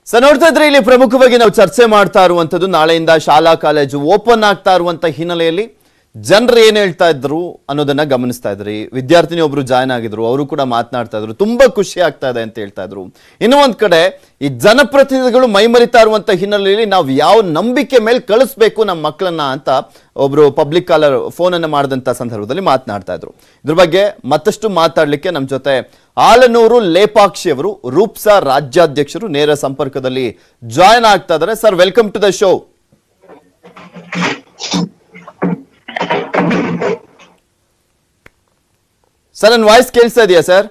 Sir ನೋಡ್ತಾ ಇದ್ರೆ ಇಲ್ಲಿ ಪ್ರಮುಖವಾಗಿ ನಾವು ಚರ್ಚೆ ಮಾಡ್ತಾ ಇರುವಂತದ್ದು ನಾಳೆಯಿಂದ ಶಾಲಾ ಕಾಲೇಜು ಓಪನ್ ಆಗ್ತಾ ಇರುವಂತ ಹಿನ್ನೆಲೆಯಲ್ಲಿ ಜನರು ಏನ್ ಹೇಳ್ತಾ ಇದ್ರು ಅನ್ನೋದನ್ನ ಗಮನಿಸ್ತಾ ಇದ್ರಿ ವಿದ್ಯಾರ್ಥಿನಿ ಒಬ್ರು ಜಾಯ್ನ್ ಆಗಿದ್ರು ಅವರು ಕೂಡ ಮಾತನಾಡ್ತಾ ಇದ್ರು ತುಂಬಾ ಖುಷಿ ಆಗ್ತಾ ಇದೆ ಅಂತ ಹೇಳ್ತಾ ಇದ್ರು ಇನ್ನು ಒಂದ್ ಕಡೆ ಈ ಜನಪ್ರತಿನಿಧಿಗಳು ಮೈಮರಿತಾ ಇರುವಂತ ಹಿನ್ನೆಲೆಯಲ್ಲಿ ನಾವು ಯಾವ ನಂಬಿಕೆ ಮೇಲೆ ಕಳಿಸ್ಬೇಕು ನಮ್ಮ ಮಕ್ಕಳನ್ನ ಅಂತ ಒಬ್ರು ಪಬ್ಲಿಕ್ ಕಾಲರ್ ಫೋನ್ ಅನ್ನ ಮಾಡಿದಂತ ಸಂದರ್ಭದಲ್ಲಿ ಮಾತನಾಡ್ತಾ ಇದ್ರು ಇದ್ರ ಬಗ್ಗೆ ಮತ್ತಷ್ಟು ಮಾತಾಡ್ಲಿಕ್ಕೆ ನಮ್ಮ ಜೊತೆ ಆಲನೂರು ಲೇಪಾಕ್ಷಿ ಅವರು ರೂಪ್ಸಾ ರಾಜ್ಯಾಧ್ಯಕ್ಷರು ನೇರ ಸಂಪರ್ಕದಲ್ಲಿ ಜಾಯ್ನ್ ಆಗ್ತಾ ಇದ್ದಾರೆ sir welcome to the show sir ನನ್ನ ವಾಯ್ಸ್ ಕೇಳಿಸ್ತಾ ಇದೆಯಾ ಸರ್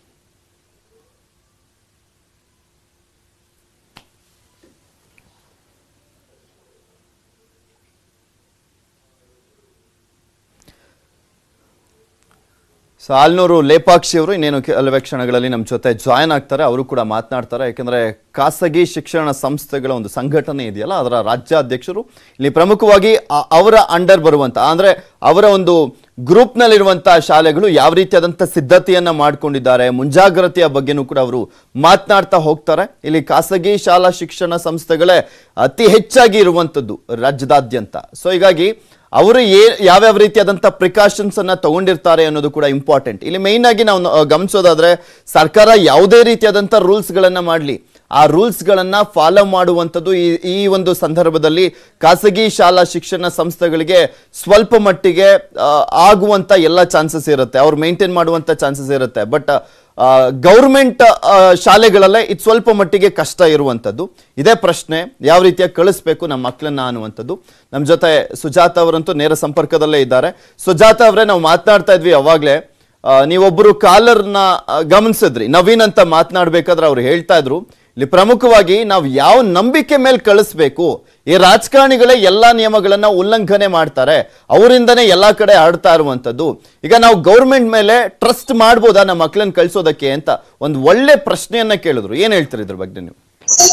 ಸೊ ಆಲ್ನೂರು ಲೇಪಾಕ್ಷಿ ಅವರು ಇನ್ನೇನು ಕೆಲವೇ ಕ್ಷಣಗಳಲ್ಲಿ ನಮ್ಮ ಜೊತೆ ಜಾಯ್ನ್ ಆಗ್ತಾರೆ ಅವರು ಕೂಡ ಮಾತನಾಡ್ತಾರೆ ಯಾಕಂದ್ರೆ ಖಾಸಗಿ ಶಿಕ್ಷಣ ಸಂಸ್ಥೆಗಳ ಒಂದು ಸಂಘಟನೆ ಇದೆಯಲ್ಲ ಅದರ ರಾಜ್ಯಾಧ್ಯಕ್ಷರು ಇಲ್ಲಿ ಪ್ರಮುಖವಾಗಿ ಆ- ಅವರ ಅಂಡರ್ ಬರುವಂತ ಅಂದ್ರೆ ಅವರ ಒಂದು ಗ್ರೂಪ್ನಲ್ಲಿರುವಂತಹ ಶಾಲೆಗಳು ಯಾವ ರೀತಿಯಾದಂಥ ಸಿದ್ಧತೆಯನ್ನ ಮಾಡ್ಕೊಂಡಿದ್ದಾರೆ ಮುಂಜಾಗ್ರತೆಯ ಬಗ್ಗೆನೂ ಕೂಡ ಅವರು ಮಾತನಾಡ್ತಾ ಹೋಗ್ತಾರೆ ಇಲ್ಲಿ ಖಾಸಗಿ ಶಾಲಾ ಶಿಕ್ಷಣ ಸಂಸ್ಥೆಗಳೇ ಅತಿ ಹೆಚ್ಚಾಗಿ ಇರುವಂಥದ್ದು ರಾಜ್ಯದಾದ್ಯಂತ ಸೊ ಹೀಗಾಗಿ ಅವರು ಏ ಯಾವ್ಯಾವ ರೀತಿಯಾದಂಥ ಪ್ರಿಕಾಷನ್ಸ್ ಅನ್ನ ತಗೊಂಡಿರ್ತಾರೆ ಅನ್ನೋದು ಕೂಡ ಇಂಪಾರ್ಟೆಂಟ್ ಇಲ್ಲಿ ಮೇಯ್ನ್ ಆಗಿ ನಾವು ನ- ಗಮನಿಸೋದಾದ್ರೆ ಸರ್ಕಾರ ಯಾವುದೇ ರೀತಿಯಾದಂಥ ರೂಲ್ಸ್ ಗಳನ್ನ ಮಾಡಲಿ ಆ ರೂಲ್ಸ್ ಗಳನ್ನ ಫಾಲೋ ಮಾಡುವಂಥದ್ದು ಈ ಈ ಒಂದು ಸಂದರ್ಭದಲ್ಲಿ ಖಾಸಗಿ ಶಾಲಾ ಶಿಕ್ಷಣ ಸಂಸ್ಥೆಗಳಿಗೆ ಸ್ವಲ್ಪ ಮಟ್ಟಿಗೆ ಆ, ಆಗುವಂತ ಎಲ್ಲ ಚಾನ್ಸಸ್ ಇರುತ್ತೆ ಅವ್ರು ಮೇಂಟೈನ್ ಮಾಡುವಂತ ಚಾನ್ಸಸ್ ಇರುತ್ತೆ ಬಟ್ ಗೌರ್ಮೆಂಟ್ ಶಾಲೆಗಳಲ್ಲೇ ಇದು ಸ್ವಲ್ಪ ಮಟ್ಟಿಗೆ ಕಷ್ಟ ಇರುವಂಥದ್ದು ಇದೇ ಪ್ರಶ್ನೆ ಯಾವ ರೀತಿಯಾಗಿ ಕಳಿಸ್ಬೇಕು ನಮ್ಮ ಮಕ್ಕಳನ್ನ ಅನ್ನುವಂಥದ್ದು ನಮ್ಮ ಜೊತೆ ಸುಜಾತ ಅವರಂತೂ ನೇರ ಸಂಪರ್ಕದಲ್ಲೇ ಇದ್ದಾರೆ ಸುಜಾತ ಅವರೇ ನಾವು ಮಾತನಾಡ್ತಾ ಇದ್ವಿ ಅವಾಗಲೇ ನೀವೊಬ್ಬರು ಕಾಲರ್ನ ಗಮನಿಸಿದ್ರಿ ನವೀನ್ ಅಂತ ಮಾತನಾಡ್ಬೇಕಾದ್ರೆ ಅವ್ರು ಹೇಳ್ತಾ ಇದ್ರು ಇಲ್ಲಿ ಪ್ರಮುಖವಾಗಿ ನಾವು ಯಾವ ನಂಬಿಕೆ ಮೇಲೆ ಕಳಿಸ್ಬೇಕು ಈ ರಾಜಕಾರಣಿಗಳೇ ಎಲ್ಲಾ ನಿಯಮಗಳನ್ನ ಉಲ್ಲಂಘನೆ ಮಾಡ್ತಾರೆ ಅವರಿಂದನೇ ಎಲ್ಲಾ ಕಡೆ ಆಡ್ತಾ ಇರುವಂತದ್ದು ಈಗ ನಾವು ಗೌರ್ಮೆಂಟ್ ಮೇಲೆ ಟ್ರಸ್ಟ್ ಮಾಡ್ಬೋದಾ ನಮ್ಮ ಮಕ್ಕಳನ್ನ ಕಳ್ಸೋದಕ್ಕೆ ಅಂತ ಒಂದು ಒಳ್ಳೆ ಪ್ರಶ್ನೆಯನ್ನ ಕೇಳಿದ್ರು ಏನ್ ಹೇಳ್ತೀರಿ ಇದ್ರ ಬಗ್ಗೆ ನೀವು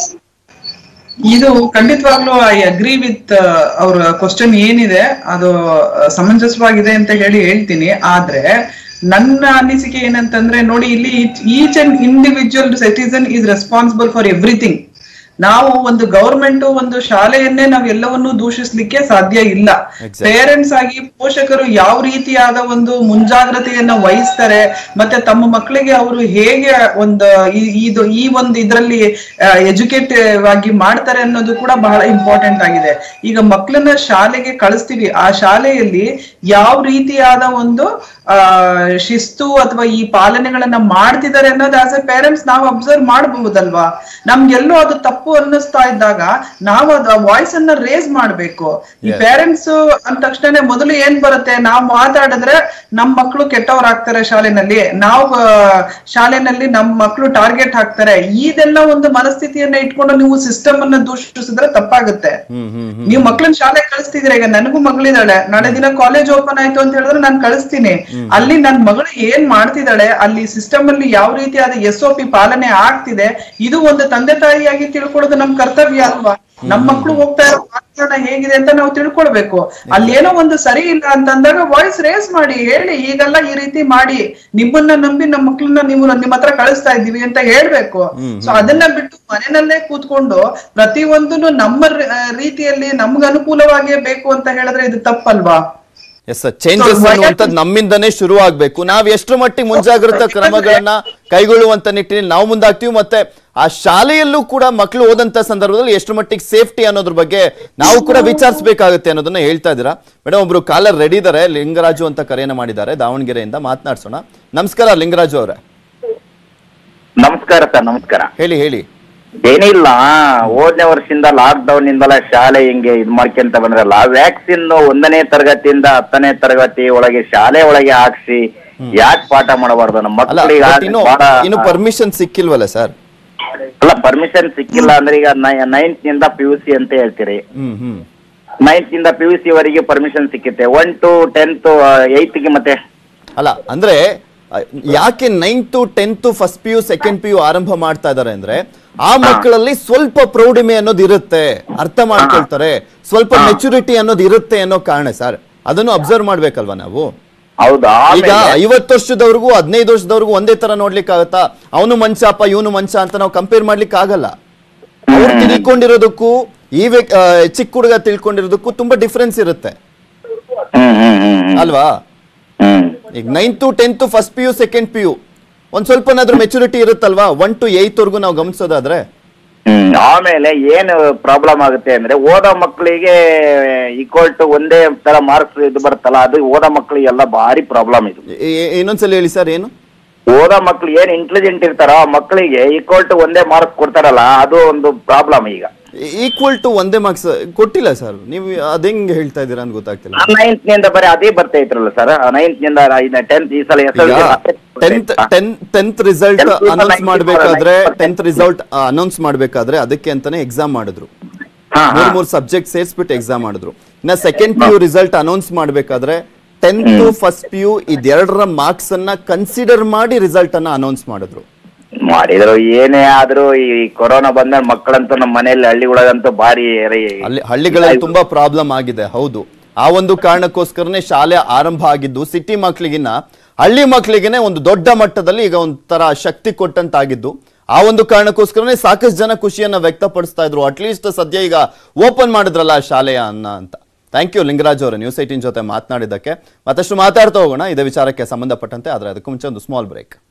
ಇದು ಖಂಡಿತವಾಗ್ಲೂ ಐ ಅಗ್ರಿ ವಿತ್ ಅವ್ರ ಕ್ವಶನ್ ಏನಿದೆ ಅದು ಆ, ಸಮಂಜಸವಾಗಿದೆ ಅಂತ ಹೇಳಿ ಹೇಳ್ತೀನಿ ಆದ್ರೆ ನನ್ನ ಅನಿಸಿಕೆ ಏನಂತಂದ್ರೆ ನೋಡಿ ಇಲ್ಲಿ each and individual citizen is responsible for everything ನಾವು ಒಂದು ಗವರ್ಮೆಂಟ್ ಒಂದು ಶಾಲೆಯನ್ನೇ ನಾವು ಎಲ್ಲವನ್ನೂ ದೂಷಿಸ್ಲಿಕ್ಕೆ ಸಾಧ್ಯ ಇಲ್ಲ Exactly. ಪೇರೆಂಟ್ಸ್ ಆಗಿ ಪೋಷಕರು ಯಾವ ರೀತಿಯಾದ ಒಂದು ಮುಂಜಾಗ್ರತೆಯನ್ನ ವಹಿಸ್ತಾರೆ ಮತ್ತೆ ತಮ್ಮ ಮಕ್ಕಳಿಗೆ ಅವರು ಹೇಗೆ ಒಂದು ಈ- ಇದು ಈ ಒಂದು ಇದರಲ್ಲಿ ಎಜುಕೇಟಿವ್ ಆಗಿ ಮಾಡ್ತಾರೆ ಅನ್ನೋದು ಕೂಡ ಬಹಳ ಇಂಪಾರ್ಟೆಂಟ್ ಆಗಿದೆ ಈಗ ಮಕ್ಕಳನ್ನ ಶಾಲೆಗೆ ಕಳಿಸ್ತೀವಿ ಆ ಶಾಲೆಯಲ್ಲಿ ಯಾವ ರೀತಿಯಾದ ಒಂದು ಆ ಶಿಸ್ತು ಅಥವಾ ಈ ಪಾಲನೆಗಳನ್ನ ಮಾಡ್ತಿದ್ದಾರೆ ಅನ್ನೋದು ಆಸ್ ಎ ಪೇರೆಂಟ್ಸ್ ನಾವು ಅಬ್ಸರ್ವ್ ಮಾಡಬಹುದಲ್ವಾ ನಮ್ಗೆಲ್ಲೋ ಅದು ತಪ್ಪು ಅನ್ನಿಸ್ತಾ ಇದ್ದಾಗ ನಾವು ಅದು ವಾಯ್ಸ್ ಅನ್ನ ರೇಸ್ ಮಾಡ್ಬೇಕು ಈ Yes. ಪೇರೆಂಟ್ಸ್ ಅಂದ ತಕ್ಷಣ ಮೊದಲು ಏನ್ ಬರುತ್ತೆ ನಾವು ಮಾತಾಡಿದ್ರೆ ನಮ್ ಮಕ್ಕಳು ಕೆಟ್ಟವರಾಗ್ತಾರೆ ಶಾಲೆನಲ್ಲಿ ನಾವು ಆ, ಶಾಲೆನಲ್ಲಿ ನಮ್ ಮಕ್ಕಳು ಟಾರ್ಗೆಟ್ ಹಾಕ್ತಾರೆ ಇದೆಲ್ಲ ಒಂದು ಮನಸ್ಥಿತಿಯನ್ನ ಇಟ್ಕೊಂಡು ನೀವು ಸಿಸ್ಟಮ್ ಅನ್ನ ದೂಷಿಸಿದ್ರೆ ತಪ್ಪಾಗುತ್ತೆ ಹ್ಮ್ ಹ್ಮ್ ಹ್ಮ್ ನೀವು ಮಕ್ಳನ್ನ ಶಾಲೆಗೆ ಕಳಿಸ್ತಿದ್ದೀರಾ ಈಗ ನನಗೂ ಮಗಳಿದ್ದಾಳೆ ನಾಳೆ ದಿನ ಕಾಲೇಜ್ ಓಪನ್ ಆಯ್ತು ಅಂತ ಹೇಳಿದ್ರೆ ನಾನು ಕಳಿಸ್ತೀನಿ ಅಲ್ಲಿ ನನ್ ಮಗಳು ಏನ್ ಮಾಡ್ತಿದ್ದಾಳೆ ಅಲ್ಲಿ ಸಿಸ್ಟಮ್ ಅಲ್ಲಿ ಯಾವ ರೀತಿಯಾದ ಎಸ್ ಒ ಪಿ ಪಾಲನೆ ಆಗ್ತಿದೆ ಇದು ಒಂದು ತಂದೆ ತಾಯಿಯಾಗಿ ತಿಳ್ಕೊಳ್ಳೋದು ನಮ್ ಕರ್ತವ್ಯ ಅಲ್ವಾ ನಮ್ ಮಕ್ಳು ಹೋಗ್ತಾ ಇರೋ ವಾತಾವರಣ ಹೇಗಿದೆ ಅಂತ ನಾವು ತಿಳ್ಕೊಳ್ಬೇಕು ಅಲ್ಲಿ ಏನೋ ಒಂದು ಸರಿ ಇಲ್ಲ ಅಂತಂದಾಗ ವಾಯ್ಸ್ ರೇಸ್ ಮಾಡಿ ಹೇಳಿ ಈಗೆಲ್ಲ ಈ ರೀತಿ ಮಾಡಿ ನಿಮ್ಮನ್ನ ನಂಬಿ ನಮ್ಮ ಮಕ್ಳನ್ನ ನೀವು ನಿಮ್ಮ ಹತ್ರ ಕಳಿಸ್ತಾ ಇದ್ದೀವಿ ಅಂತ ಹೇಳ್ಬೇಕು ಸೊ ಅದನ್ನ ಬಿಟ್ಟು ಮನೆಯಲ್ಲೇ ಕೂತ್ಕೊಂಡು ಪ್ರತಿಯೊಂದನ್ನು ನಮ್ಮ ರ- ಆ, ರೀತಿಯಲ್ಲಿ ನಮ್ಗೆ ಅನುಕೂಲವಾಗಿಯೇ ಬೇಕು ಅಂತ ಹೇಳಿದ್ರೆ ಇದು ತಪ್ಪಲ್ವಾ yes sir changes So, why- ಅನ್ನುವಂಥದ್ದು ನಮ್ಮಿಂದನೇ ಶುರು ಆಗ್ಬೇಕು ನಾವ್ ಎಷ್ಟು ಮಟ್ಟಿಗೆ ಮುಂಜಾಗ್ರತಾ ಕ್ರಮಗಳನ್ನ ಕೈಗೊಳ್ಳುವಂತ ನಿಟ್ಟಿನಲ್ಲಿ ನಾವು ಮುಂದಾಗ್ತೀವಿ ಮತ್ತೆ ಆ ಶಾಲೆಯಲ್ಲೂ ಕೂಡ ಮಕ್ಕಳು ಓದಂತ ಸಂದರ್ಭದಲ್ಲಿ ಎಷ್ಟು ಮಟ್ಟಿಗೆ ಸೇಫ್ಟಿ ಅನ್ನೋದ್ರ ಬಗ್ಗೆ ನಾವು ಕೂಡ ವಿಚಾರಿಸಬೇಕಾಗುತ್ತೆ ಅನ್ನೋದನ್ನ ಹೇಳ್ತಾ ಇದ್ದೀರಾ ಮೇಡಮ್ ಒಬ್ರು ಕಾಲರ್ ರೆಡಿ ಇದ್ದಾರೆ ಲಿಂಗರಾಜು ಅಂತ ಕರೆಯನ್ನ ಮಾಡಿದ್ದಾರೆ ದಾವಣಗೆರೆಯಿಂದ ಮಾತನಾಡ್ಸೋಣ ನಮಸ್ಕಾರ ಲಿಂಗರಾಜು ಅವರೇ ನಮಸ್ಕಾರ ಸರ್ ನಮಸ್ಕಾರ ಹೇಳಿ ಹೇಳಿ ಏನಿಲ್ಲ ಹೋದನೇ ವರ್ಷದಿಂದ ಲಾಕ್ ಡೌನ್ ಇಂದಲ ಶಾಲೆ ಹಿಂಗೆ ಇದ್ ಮಾಡ್ಕೊಂತ ಬಂದ್ರಲ್ಲ ವ್ಯಾಕ್ಸಿನ್ ಒಂದನೇ ತರಗತಿಯಿಂದ ಹತ್ತನೇ ತರಗತಿ ಒಳಗೆ ಶಾಲೆ ಒಳಗೆ ಹಾಕ್ಸಿ ಯಾಕೆ ಪಾಠ ಮಾಡಬಾರ್ದು ನಮ್ಮ ಅಲ್ಲ ಮಕ್ಕಳಿಗೆ but ಇನ್ನು ಇನ್ನು ಪರ್ಮಿಷನ್ ಸಿಕ್ಕಿಲ್ವಲ್ಲ ಸರ್ ಅಲ್ಲ ಪರ್ಮಿಷನ್ ಸಿಕ್ಕಿಲ್ಲ ಅಂದ್ರೆ ಈಗ ನೈನ್ತ್ ನಿಂದ ಪಿ ಯು ಸಿ ಅಂತ ಹೇಳ್ತೀರಿ ಹ್ಮ್ ಹ್ಮ್ ನೈನ್ತ್ ನಿಂದ ಪಿ ಯು ಸಿ ವರೆಗೆ ಪರ್ಮಿಷನ್ ಸಿಕ್ಕುತ್ತೆ ಒನ್ ಟು ಟೆಂತ್ ಗೆ ಮತ್ತೆ ಅಲ್ಲ ಅಂದ್ರೆ ಅ, ಯಾಕೆ ninth tenth first P U second P U ಆರಂಭ ಮಾಡ್ತಾ ಇದಾರೆ ಅಂದ್ರೆ ಆ ಮಕ್ಕಳಲ್ಲಿ ಸ್ವಲ್ಪ ಪ್ರೌಢಿಮೆ ಅನ್ನೋದು ಇರುತ್ತೆ ಅರ್ಥ ಮಾಡ್ಕೊಳ್ತಾರೆ ಸ್ವಲ್ಪ ಮೆಚುರಿಟಿ ಅನ್ನೋದು ಇರುತ್ತೆ ಅನ್ನೋ ಕಾರಣ ಸರ್ ಅದನ್ನು ಅಬ್ಸರ್ವ್ ಮಾಡ್ಬೇಕಲ್ವಾ ನಾವು ಹೌದಾ ಈಗ ಆಮೇಲೆ- ಐವತ್ತು ವರ್ಷದವ್ರಿಗೂ ಹದಿನೈದು ವರ್ಷದವ್ರಿಗೂ ಒಂದೇ ತರ ನೋಡ್ಲಿಕ್ಕೆ ಆಗತ್ತಾ ಅವನು ಮಂಚಪ್ಪ ಇವನು ಮಂಚ ಅಂತ ನಾವು ಕಂಪೇರ್ ಮಾಡ್ಲಿಕ್ಕೆ ಆಗಲ್ಲ ಅವ್ರು ತಿಳ್ಕೊಂಡಿರೋದಕ್ಕೂ ಈ ವ್ಯಕ್- ಆ, ಚಿಕ್ಕ ಹುಡುಗ ತಿಳ್ಕೊಂಡಿರೋದಕ್ಕೂ ತುಂಬಾ ಡಿಫ್ರೆನ್ಸ್ ಇರುತ್ತೆ ಹ್ಮ್ ಹ್ಮ್ ಹ್ಮ್ ಹ್ಮ್ ಅಲ್ವಾ ಹ್ಮ್ ಈಗ ninth tenth first P U second P U ಒಂದ್ ಸ್ವಲ್ಪನಾದ್ರೂ ಮೆಚುರಿಟಿ ಇರುತ್ತಲ್ವಾ ಒನ್ ಟು ಏಯ್ತ್ ವರ್ಗು ನಾವು ಗಮನಿಸೋದಾದ್ರೆ ಹ್ಮ್ ಆಮೇಲೆ ಏನು ಪ್ರಾಬ್ಲಮ್ ಆಗುತ್ತೆ ಅಂದ್ರೆ ಓದೋ ಮಕ್ಕಳಿಗೆ ಈಕ್ವಲ್ ಟು ಒಂದೇ ತರ ಮಾರ್ಕ್ಸ್ ಇದು ಬರುತ್ತಲ್ಲ ಅದು ಓದೋ ಮಕ್ಕಳಿಗೆಲ್ಲ ಭಾರಿ ಪ್ರಾಬ್ಲಮ್ ಇದು ಏ- ಏ- ಇನ್ನೊಂದ್ಸಲ ಹೇಳಿ ಸರ್ ಏನು ಓದೋ ಮಕ್ಳು ಏನ್ ಇಂಟೆಲಿಜೆಂಟ್ ಇರ್ತಾರೋ ಆ ಮಕ್ಕಳಿಗೆ ಈಕ್ವಲ್ ಟು ಒಂದೇ ಮಾರ್ಕ್ಸ್ ಕೊಡ್ತಾರಲ್ಲ ಅದು ಒಂದು ಪ್ರಾಬ್ಲಮ್ ಈಗ ಈಕ್ವಲ್ ಟು ಒಂದೇ ಮಾರ್ಕ್ಸ್ ಕೊಟ್ಟಿಲ್ಲ ಸರ್ ನೀವು ಅದೇಂಗ್ ಹೇಳ್ತಾ ಇದ್ದೀರಾ ಅಂತ ಗೊತ್ತಾಗ್ತಿಲ್ಲ ನೈನ್ತ್ ನಿಂದ ಬರೀ ಅದೇ ಬರ್ತಾ ಇತ್ರಲ್ಲ ಸರ್ ನೈನ್ತ್ ನಿಂದ ಟೆಂತ್ ಈ ಸಲ ಎಸ್ ಈಗ ಟೆಂತ್ ಟೆಂತ್ ರಿಸಲ್ಟ್ Tenth ಇಂದ ಅನೌನ್ಸ್ ninety ಮಾಡ್ಬೇಕಾದ್ರೆ four, ninety tenth result announce ಮಾಡ್ಬೇಕಾದ್ರೆ ಅದಕ್ಕೆ ಅಂತಾನೆ ಎಕ್ಸಾಮ್ ಮಾಡಿದ್ರು ಮೂರ್ ಮೂರ್ ಸಬ್ಜೆಕ್ಟ್ ಸೇರಿಸ್ಬಿಟ್ಟು ಎಕ್ಸಾಮ್ ಮಾಡಿದ್ರು ಇನ್ನ second P U result announce ಮಾಡ್ಬೇಕಾದ್ರೆ ಟೆಂತ್ ಫಸ್ಟ್ ಪಿ ಯು ಇದೆರಡರ ಮಾರ್ಕ್ಸ್ ಅನ್ನ ಕನ್ಸಿಡರ್ ಮಾಡಿ ರಿಸಲ್ಟ್ ಅನ್ನ ಅನೌನ್ಸ್ ಮಾಡಿದ್ರು ಮಾಡಿದ್ರು ಏನೇ ಆದ್ರೂ ಈ ಕೊರೋನಾ ಬಂದ ಮಕ್ಕಳಂತೂ ನಮ್ಮ ಮನೆಯಲ್ಲಿ ಹಳ್ಳಿ ಒಳಗಂತೂ ಭಾರಿ ಅಲ್ಲಿ ಹಳ್ಳಿಗಳಲ್ಲಿ ತುಂಬಾ ಪ್ರಾಬ್ಲಮ್ ಆಗಿದೆ ಹೌದು ಆ ಒಂದು ಕಾರಣಕ್ಕೋಸ್ಕರನೇ ಶಾಲೆ ಆರಂಭ ಆಗಿದ್ದು ಸಿಟಿ ಮಕ್ಳಿಗಿನ್ನ ಹಳ್ಳಿ ಮಕ್ಳಿಗೆನೆ ಒಂದು ದೊಡ್ಡ ಮಟ್ಟದಲ್ಲಿ ಈಗ ಒಂಥರ ಶಕ್ತಿ ಕೊಟ್ಟಂತಾಗಿದ್ದು ಆ ಒಂದು ಕಾರಣಕ್ಕೋಸ್ಕರನೇ ಸಾಕಷ್ಟು ಜನ ಖುಷಿಯನ್ನ ವ್ಯಕ್ತಪಡಿಸ್ತಾ ಇದ್ರು ಅಟ್ಲೀಸ್ಟ್ ಸದ್ಯ ಈಗ ಓಪನ್ ಮಾಡಿದ್ರಲ್ಲ ಆ ಶಾಲೆಯ ಅನ್ನ ಅಂತ ಥ್ಯಾಂಕ್ ಯು ಲಿಂಗರಾಜ್ ಅವರೇ ನ್ಯೂಸ್ ಏಟಿನ್ ಜೊತೆ ಮಾತನಾಡಿದ್ದಕ್ಕೆ ಮತ್ತಷ್ಟು ಮಾತಾಡ್ತಾ ಹೋಗೋಣ ಇದೇ ವಿಚಾರಕ್ಕೆ ಸಂಬಂಧಪಟ್ಟಂತೆ ಆದ್ರೆ ಅದಕ್ಕೂ ಮುಂಚೆ ಒಂದು ಸ್ಮಾಲ್ ಬ್ರೇಕ್